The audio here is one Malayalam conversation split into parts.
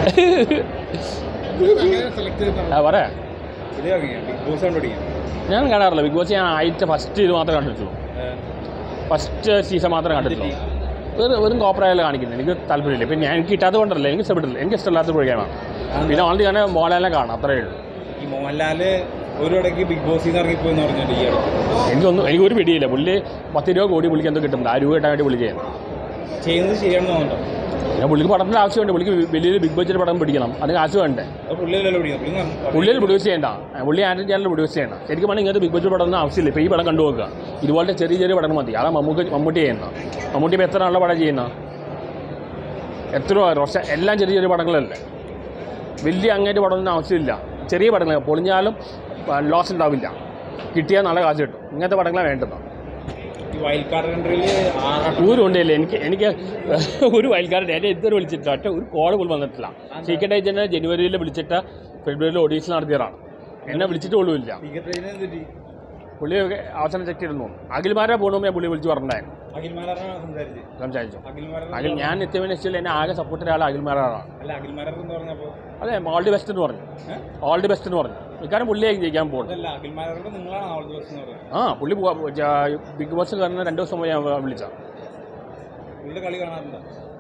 ആ പറയാ ഇത് തുടങ്ങിയ ബിഗ് ബോസ് കൊണ്ട് പഠിക്കാം ഞാൻ കാണാറില്ല ബിഗ് ബോസ് ഞാൻ ആയിട്ട് ഫസ്റ്റ് ഇത് മാത്രമേ കണ്ടിട്ടുള്ളൂ ഫസ്റ്റ് സീസൺ മാത്രമേ കണ്ടിട്ടുള്ളൂ ഒരു വെറും കോപ്പറായാലും കാണിക്കുന്നത് എനിക്ക് താല്പര്യമില്ല പിന്നെ ഞാൻ എനിക്ക് കിട്ടാത്തത് കൊണ്ടല്ല എനിക്ക് ഇഷ്ടപ്പെട്ടില്ല എനിക്ക് ഇഷ്ടമില്ലാത്ത പ്രോഗ്രാമാണ് പിന്നെ ഓൺലി ഞാൻ മോഹൻലാലിനെ കാണാം അത്രയേ ഉള്ളൂ ഈ മോഹൻലാല് ഒരു ഇടയ്ക്ക് ബിഗ് ബോസിൽ നിന്ന് ഇറങ്ങിപ്പോയി എന്ന് പറഞ്ഞിട്ട് ഈ അടുത്ത് എനിക്കൊന്നും എനിക്ക് ഒരു പിടിയില്ല പുള്ളി പത്ത് രൂപ കോടി പുള്ളിക്ക് എന്തോ കിട്ടുന്നുണ്ട് ആ രൂപ കിട്ടാൻ വേണ്ടി പുള്ളി ചെയ്യുന്നത് ചെയ്യുന്നത് ശരിയാണെന്ന് തോന്നുന്നുണ്ടോ പിന്നെ പുള്ളിക്ക് പടത്തിൻ്റെ ആവശ്യമുണ്ട് പുള്ളിക്ക് വലിയൊരു ബിഗ് ബഡ്ജറ്റ് പടം പിടിക്കണം അതിന് കാശ് വേണ്ടേ അത് പുള്ളിയല്ലല്ലോ പിടിക്കുന്നത് പുള്ളി നം- പുള്ളിയിൽ പ്രൊഡ്യൂസ് ചെയ്യേണ്ട പുള്ളി ആൻഡ്രി ചാനൽ പ്രൊഡ്യൂസ് ചെയ്യണം ശരിക്കും പറഞ്ഞാൽ ഇങ്ങനത്തെ ബിഗ് ബഡ്ജറ്റ് പടം ഒന്നും ആവശ്യമില്ല ഇപ്പോൾ ഈ പടം കണ്ടു നോക്കുക ഇതുപോലത്തെ ചെറിയ ചെറിയ പടം മതി അതാണ് മമ്മൂക്ക് മമ്മൂട്ടി ചെയ്യുന്ന മമ്മൂട്ടി ഇപ്പോൾ എത്ര നല്ല പടം ചെയ്യുന്ന എത്ര വർഷം എല്ലാം ചെറിയ ചെറിയ പടങ്ങളല്ലേ വലിയ അങ്ങേറ്റ പടമൊന്നും ആവശ്യമില്ല ചെറിയ പടങ്ങൾ പൊളിഞ്ഞാലും ലോസ് ഉണ്ടാവില്ല കിട്ടിയാൽ നല്ല കാശ് കിട്ടും ഇങ്ങനത്തെ പടങ്ങളാണ് വേണ്ടത് ഈ വൈൽഡ് കാർഡ് കൺട്രിയിൽ ഒരു ഉണ്ടല്ലേ എനിക്ക് എനിക്ക് ഒരു വയൽക്കാരൻ എന്നെ ഇതുവരെ വിളിച്ചിട്ടില്ല ഒറ്റ ഒരു കോൾ പോലും വന്നിട്ടില്ല സീക്രട്ട് ഏജൻറ്റിനെ ജനുവരിയിൽ വിളിച്ചിട്ട് ഫെബ്രുവരിയിൽ ഓഡീഷൻ നടത്തിയതാണ് എന്നെ വിളിച്ചിട്ട് പോലും ഇല്ല പുള്ളി അവസാനം ചെക്ക് ചെയ്തിരുന്നു അഖിൽമാരെ പോകണമെന്ന് ഞാൻ പുള്ളി വിളിച്ച് പറഞ്ഞിട്ടുണ്ടായിരുന്നു അഖിൽമാരാണ് സംസാരിച്ച് സംസാരിച്ചു അഖിൽമാരാണ് അഖിൽ ഞാൻ നിത്യവിനെ ഇഷ്ടമില്ല എന്നെ ആകെ സപ്പോർട്ട് ഒരാൾ അഖിൽമാരാണ് അല്ല അഖിൽമാരാണ് എന്ന് പറഞ്ഞപ്പോ അതെ ഓൾ ദി ബെസ്റ്റ് എന്ന് പറഞ്ഞു ഏഹ്? ഓൾ ദി ബെസ്റ്റ് എന്ന് പറഞ്ഞു ഇക്കാരം പുള്ളിയായി ജയിക്കാൻ പോകുന്നത് അതല്ല അഖിൽമാരോട് നിങ്ങളാണ് ആൾ ദിവസം എന്ന് പറയുന്നത് ആ പുള്ളി പോവാ- ജ- ബിഗ് ബോസ് കയറുന്ന രണ്ട് ദിവസം മുമ്പ് ഞാൻ വിളിച്ച പുള്ളിയുടെ കളി കാണാറുണ്ടോ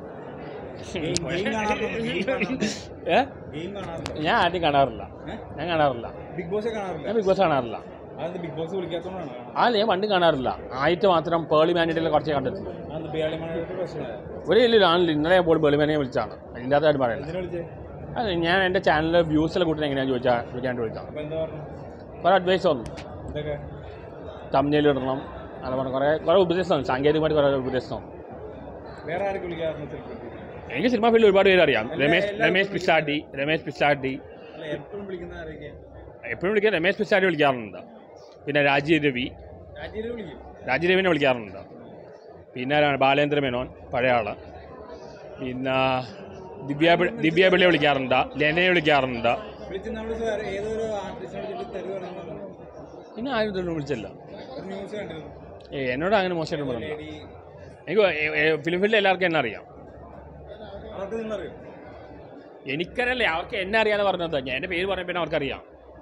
ഗെയിം ഗെയിം കാണാറുണ്ടോ ഗെയിം കാണാറുണ്ടോ ഏ ഗെയിം കാണാറുണ്ടോ ഞാൻ ആദ്യം കാണാറില്ല ഏഹ്? ഞാൻ കാണാറില്ല ബിഗ് ബോസ് കാണാറില്ല ഞാൻ ബിഗ് ബോസ് കാണാറില്ല അതെന്ത് ബിഗ് ബോസ് വിളിക്കാത്തതുകൊണ്ടാണ് കാണാറ് ആ ഞാൻ പണ്ട് കാണാറില്ല ആയിട്ട് മാത്രം പേളി മാനിയുടെ കുറച്ചേ കണ്ടിട്ടുള്ളൂ അതെന്ത് ബിയാളിമാനായിട്ട് പ്രശ്നമായ ഒരു വലിയ ആണില്ല ഇന്നലെ ഞാൻ പോലും പേളി മാനിയെ വിളിച്ചാണ് ഇല്ലാത്തതായിട്ട് പറയണ്ട എന്തിനാ വിളിച്ചേ അത് ഞാൻ എൻ്റെ ചാനലിൽ വ്യൂസിലെ കൂട്ടി എങ്ങനെയാണെന്ന് ചോദിച്ചാൽ വിളിക്കാൻ വിളിച്ചാൽ അപ്പൊ എന്താ പറഞ്ഞു കുറേ അഡ്വൈസ് വന്നു എന്തൊക്കെ തമ്മിൽ ഇടണം അത് പറഞ്ഞ കുറേ കുറേ ഉപദേശം സാങ്കേതികമായിട്ട് കുറേ ഉപദേശം വേറെ ആരൊക്കെ വിളിക്കാറുണ്ട് സെലിബ്രിറ്റി എനിക്ക് സിനിമ ഫീൽഡിൽ ഒരുപാട് പേര് അറിയാം രമേശ് രമേശ് പിസാട്ടി രമേശ് പിസാട്ടി അല്ല എപ്പോഴും വിളിക്കുന്ന ആരൊക്കെ എപ്പോഴും വിളിക്കാൻ രമേശ് പിസാട്ടി വിളിക്കാറുണ്ട് പിന്നെ രാജീവ് രവി രാജീവ് വിളിക്കും രാജീവ് രവിനെ വിളിക്കാറുണ്ട് പിന്നെ ആരാണ് ബാലേന്ദ്ര മേനോൻ പഴയ ആള് പിന്നെ ദിവ്യ പി- ദിവ്യ പിള്ളയെ വിളിക്കാറുണ്ട് ലെനയെ വിളിക്കാറുണ്ട് വിളിച്ച് നമ്മൾ ഏതൊരു ആർട്ടിസ്റ്റിനെ വിളിച്ചിട്ട് തെറി പറയുന്നത് പിന്നെ ആരും ഇതൊന്നും വിളിച്ചില്ല ഒരു ന്യൂസ് കണ്ടിരുന്നു ഏ എന്നോട് അങ്ങനെ മോശമായിട്ട് പറഞ്ഞു ലേഡി എനിക്ക് ഫിലിം ഫീൽഡിൽ എല്ലാവർക്കും എന്നെ അറിയാം അവർക്ക് നിന്നറിയോ എനിക്കറിയില്ല അവർക്ക് എന്നെ അറിയാതെ പറഞ്ഞത് ഞാൻ എൻ്റെ പേര് പറഞ്ഞ പിന്നെ അവർക്കറിയാം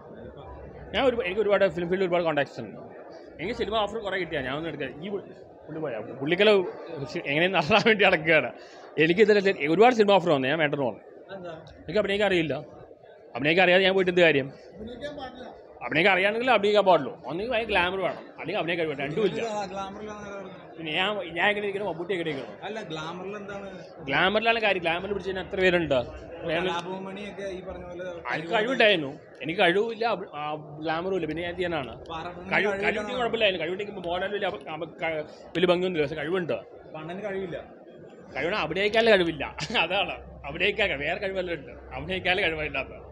ഞാൻ ഒരു എനിക്ക് ഒരുപാട് ഫിലിം ഫീൽഡിൽ ഒരുപാട് കോൺടാക്ട്സ് ഉണ്ട് എനിക്ക് സിനിമ ഓഫർ കുറേ കിട്ടിയാൽ ഞാൻ ഒന്നും എടുക്കാം ഈ പുള്ളി പുള്ളി പോയാ പുള്ളിക്കല എങ്ങനെയും നടത്താൻ വേണ്ടി നടക്കുകയാണ് എനിക്കിതിൽ ഒരുപാട് സിനിമ ഓഫർ വന്നു ഞാൻ വേണ്ടെന്ന് പറഞ്ഞു എന്താ എനിക്ക് അഭിനയിക്കാൻ അറിയില്ല അഭിനയിക്കാൻ അറിയാതെ ഞാൻ പോയിട്ട് എന്ത് കാര്യം അഭിനയിക്കാൻ അറിയാമെങ്കിൽ അഭിനയിക്കാൻ പാടുള്ളൂ ഒന്നെങ്കിൽ ഭയങ്കര ഗ്ലാമർ വേണം അല്ലെങ്കിൽ അഭിനയിക്കാൻ കഴിയും രണ്ടുമില്ല ഗ്ലാമറിലാണ് പറഞ്ഞു പിന്നെ ഞാൻ ഞാൻ എങ്ങനെ ഇരിക്കണം മമ്മൂട്ടി എങ്ങനെ ഇരിക്കണം അല്ല ഗ്ലാമറിൽ എന്താണ് ഗ്ലാമറിലാണ് കാര്യം ഗ്ലാമറിൽ പിടിച്ച് കഴിഞ്ഞാൽ എത്ര പേരുണ്ട് കലാഭവമണിയൊക്കെ ഈ പറഞ്ഞ പോലെ എനിക്ക് കഴിവുണ്ടായിരുന്നു എനിക്ക് കഴിവില്ല ഗ്ലാമറും ഇല്ല പിന്നെ ഞാൻ ചെയ്യാനാണ് കഴിവ് കഴിവിട്ട് കുഴപ്പമില്ലായിരുന്നു കഴിവിട്ടെങ്കിൽ മോഡൽ വലിയ അപ- അപ- ക- വലിയ ഭംഗിയൊന്നുമില്ല പക്ഷെ കഴിവുണ്ട് പണ്ണന് കഴിവില്ല കഴിവിന് അഭിനയിക്കാനുള്ള കഴിവില്ല അതാണ് അഭിനയിക്കാൻ കഴിവ്. വേറെ കഴിവെല്ലാം ഉണ്ട് അഭിനയിക്കാനുള്ള കഴിവില്ലാത്ത